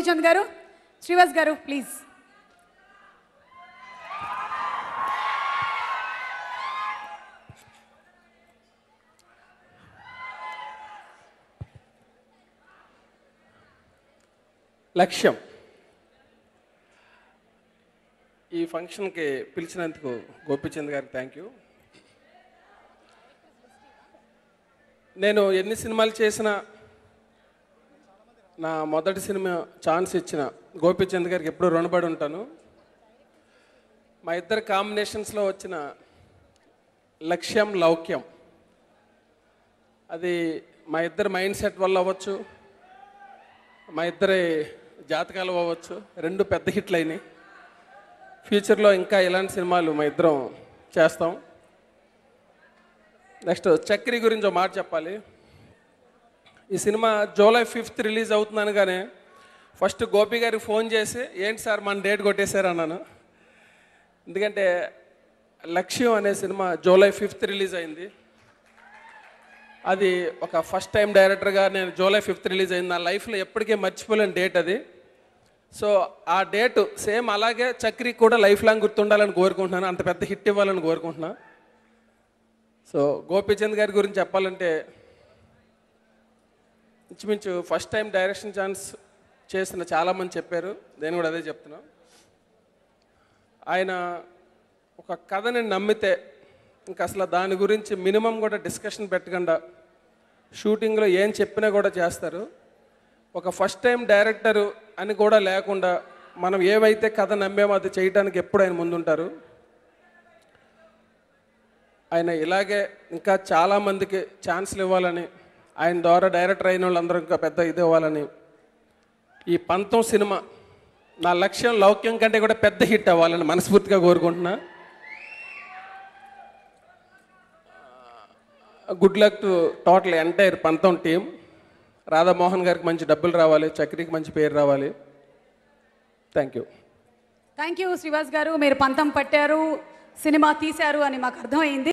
గోపిచంద్ గారు శ్రీవాస్ గారు ప్లీజ్ లక్ష్యం ఈ ఫంక్షన్కి పిలిచినందుకు గోపిచంద్ గారికి థ్యాంక్ యూ నేను ఎన్ని సినిమాలు చేసినా నా మొదటి సినిమా ఛాన్స్ ఇచ్చిన గోపిచంద్ గారికి ఎప్పుడూ రుణపడి ఉంటాను మా ఇద్దరు కాంబినేషన్స్లో వచ్చిన లక్ష్యం లౌక్యం అది మా ఇద్దరు మైండ్ సెట్ వల్ల అవ్వచ్చు మా ఇద్దరి జాతకాలు అవ్వచ్చు రెండు పెద్ద హిట్లు అయినాయి ఫ్యూచర్లో ఇంకా ఇలాంటి సినిమాలు మా ఇద్దరం చేస్తాం నెక్స్ట్ చక్రి గురించి ఒక మాట చెప్పాలి ఈ సినిమా జూలై ఫిఫ్త్ రిలీజ్ అవుతుందనగానే ఫస్ట్ గోపి గారికి ఫోన్ చేసి ఏంటి సార్ మన డేట్ కొట్టేశారు అన్నాను ఎందుకంటే లక్ష్యం అనే సినిమా జూలై ఫిఫ్త్ రిలీజ్ అయింది అది ఒక ఫస్ట్ టైం డైరెక్టర్గా నేను జూలై ఫిఫ్త్ రిలీజ్ అయింది నా లైఫ్లో ఎప్పటికీ మర్చిపోలేని డేట్ అది సో ఆ డేట్ సేమ్ అలాగే చక్రి కూడా లైఫ్ లాంగ్ గుర్తుండాలని కోరుకుంటున్నాను అంత పెద్ద హిట్ ఇవ్వాలని కోరుకుంటున్నా సో గోపీచంద్ గారి గురించి చెప్పాలంటే ఇంచుమించు ఫస్ట్ టైం డైరెక్షన్ ఛాన్స్ చేసిన చాలామంది చెప్పారు నేను కూడా అదే చెప్తున్నా ఆయన ఒక కథని నమ్మితే ఇంకా అసలు దాని గురించి మినిమం కూడా డిస్కషన్ పెట్టకుండా షూటింగ్లో ఏం చెప్పినా కూడా చేస్తారు ఒక ఫస్ట్ టైం డైరెక్టరు అని కూడా లేకుండా మనం ఏవైతే కథ నమ్మామో అది చేయడానికి ఎప్పుడు ఆయన ముందుంటారు ఆయన ఇలాగే ఇంకా చాలామందికి ఛాన్స్లు ఇవ్వాలని ఆయన ద్వారా డైరెక్టర్ అయిన వాళ్ళందరూ ఇంకా పెద్ద ఇది ఇవ్వాలని ఈ పంతం సినిమా నా లక్ష్యం లౌక్యం కంటే కూడా పెద్ద హిట్ అవ్వాలని మనస్ఫూర్తిగా కోరుకుంటున్నా good luck to total entire Pantham team Radha Mohan గారికి మంచి డబ్బులు రావాలి చక్రికి మంచి పేరు రావాలి thank you thank you Srivas గారు మీరు పంతం పట్టారు సినిమా తీశారు అని మాకు అర్థమైంది